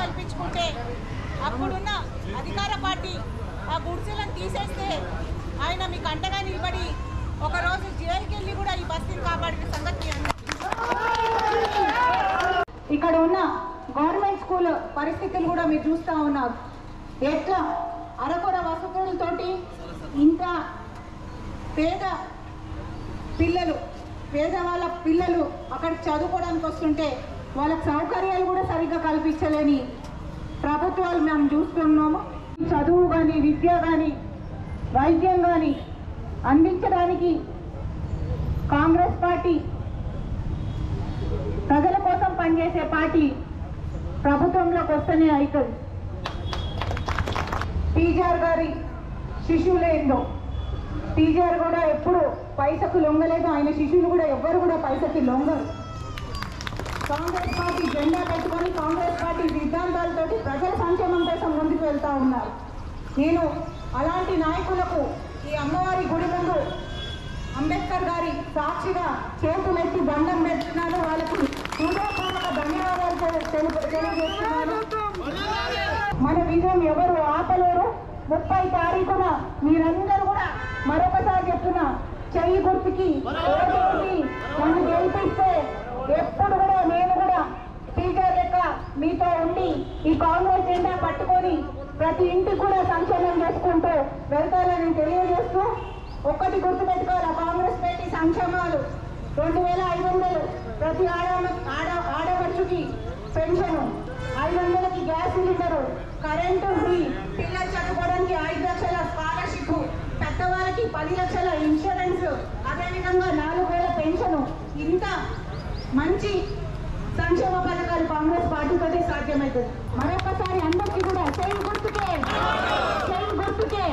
కల్పించుకుంటే అప్పుడున్న అధికార పార్టీ ఆ గుడిసెలను తీసేస్తే ఆయన మీకు అండగా నిలబడి ఒకరోజు జైలుకి వెళ్ళి కూడా ఈ బస్తీని కాపాడిన సంగతి మీ అందరికీ ఇక్కడ ఉన్న గవర్నమెంట్ స్కూల్ పరిస్థితులు కూడా మీరు చూస్తూ ఉన్నారు ఎట్లా అరకొర వసతులతోటి ఇంకా పేద పిల్లలు పేదవాళ్ళ పిల్లలు అక్కడ చదువుకోవడానికి వస్తుంటే వాళ్ళకి సౌకర్యాలు కూడా సరిగ్గా కల్పించలేని ప్రభుత్వాలు మేము చూస్తున్నాము చదువు కానీ విద్య కానీ వైద్యం కానీ అందించడానికి కాంగ్రెస్ పార్టీ ప్రజల కోసం పనిచేసే పార్టీ ప్రభుత్వంలోకి వస్తేనే అవుతుంది టీజీఆర్ గారి శిశువులేందో టీజీఆర్ కూడా ఎప్పుడు పైసకు లొంగలేదు ఆయన శిష్యులు కూడా ఎవ్వరు కూడా పైసకి లొంగరు కాంగ్రెస్ పార్టీ జెండా పెట్టుకొని కాంగ్రెస్ పార్టీ సిద్ధాంతాలతోటి ప్రజల సంక్షేమం కోసం ముందుకు వెళ్తా ఉన్నారు నేను అలాంటి నాయకులకు ఈ అమ్మవారి గుడి ముందు అంబేద్కర్ గారి సాక్షిగా చేతులెత్తి దండం పెడుతున్నాను వాళ్ళకి హృదయపూర్వక ధన్యవాదాలు తెలు- తెలు- తెలియజేస్తున్నాను మన విజయం ఎవరు ఆపలేరు ముప్పై తారీఖున మీరందరూ కూడా మరొకసారి చెప్తున్నా చెయ్యి గుర్తుకి ఓటేసి నన్ను గెలిపిస్తే ఎప్పుడు కూడా నేను కూడా టీచర్ లెక్క మీతో ఉండి ఈ కాంగ్రెస్ జెండా పట్టుకొని ప్రతి ఇంటికి కూడా సంక్షేమం చేసుకుంటూ వెళ్తారని తెలియజేస్తూ ఒక్కటి గుర్తుపెట్టుకోవాలి కాంగ్రెస్ పెట్టి సంక్షేమాలు రెండు వేల ఐదు వందలు ప్రతి ఆడ ఆడ ఆడపడుచుకి పెన్షన్ ఐదు వందలకి గ్యాస్ సిలిండరు కరెంటు ఫ్రీ పిల్లలు చదువుకోవడానికి ఐదు లక్షల స్కాలర్షిప్ పెద్దవాళ్ళకి పది లక్షల ఇన్సూరెన్స్ అదేవిధంగా నాలుగు వేల పెన్షన్ ఇంత మంచి సంక్షేమ పథకాలు కాంగ్రెస్ పార్టీతోనే సాధ్యమవుతుంది మరొకసారి అందరికీ కూడా చేయి గుర్తుకే చేయి గుర్తుకే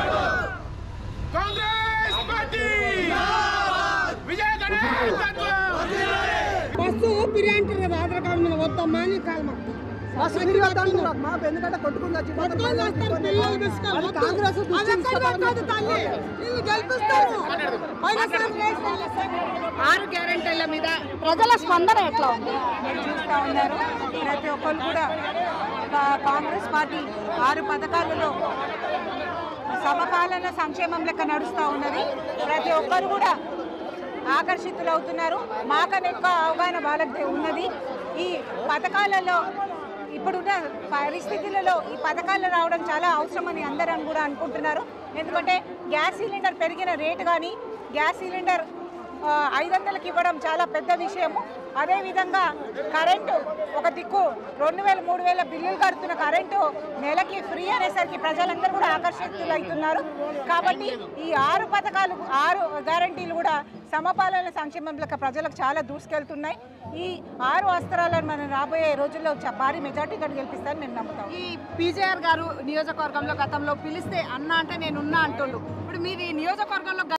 కాంగ్రెస్ పార్టీ విజయ గణేష్ బస్సు పిరి అంటారు కదా ఆధార్ కార్డు మీద వద్దమ్మా అని కాలమా బస్సు తిరిగి వద్దంటున్నారు మా ఎందుకంటే కొట్టుకుని వచ్చి పట్టుకొని వస్తారు పిల్లలు బిస్కెట్ అది కాంగ్రెస్ వద్దు. అది ఎక్కడ కాదు తల్లి వీళ్ళు గెలిపిస్తారు పోయినసారి వేసారు. ఆరు గ్యారెంటీల మీద ప్రజల స్పందన ఎట్లా ఉంది మీరు చూస్తూ ఉన్నారు ప్రతి ఒక్కరు కూడా కా- కాంగ్రెస్ పార్టీ ఆరు పథకాలలో సమపాలన సంక్షేమం లెక్క నడుస్తూ ఉన్నది ప్రతి ఒక్కరు కూడా ఆకర్షితులు అవుతున్నారు మాకన్నా ఎక్కువ అవగాహన వాళ్ళకి ఉన్నది ఈ పథకాలలో ఇప్పుడున్న పరిస్థితులలో ఈ పథకాలు రావడం చాలా అవసరమని అందరూ కూడా అనుకుంటున్నారు ఎందుకంటే గ్యాస్ సిలిండర్ పెరిగిన రేటు కానీ గ్యాస్ సిలిండర్ ఆ, ఐదు వందలకి ఇవ్వడం చాలా పెద్ద విషయము అదేవిధంగా కరెంటు ఒక దిక్కు రెండు వేల మూడు వేల బిల్లులు కడుతున్న కరెంటు నెలకి ఫ్రీ అనేసరికి ప్రజలందరూ కూడా ఆకర్షితులు అవుతున్నారు కాబట్టి ఈ ఆరు పథకాలు ఆరు గ్యారంటీలు కూడా సమపాలన సంక్షేమంలో ప్రజలకు చాలా దూసుకెళ్తున్నాయి ఈ ఆరు అస్త్రాలను మనం రాబోయే రోజుల్లో చ- భారీ మెజార్టీతో గెలిపిస్తారని మేము నమ్ముతాం ఈ పీజేఆర్ గారు నియోజకవర్గంలో గతంలో పిలిస్తే అన్న అంటే నేనున్నా అంటుండు ఇప్పుడు మీది నియోజకవర్గంలో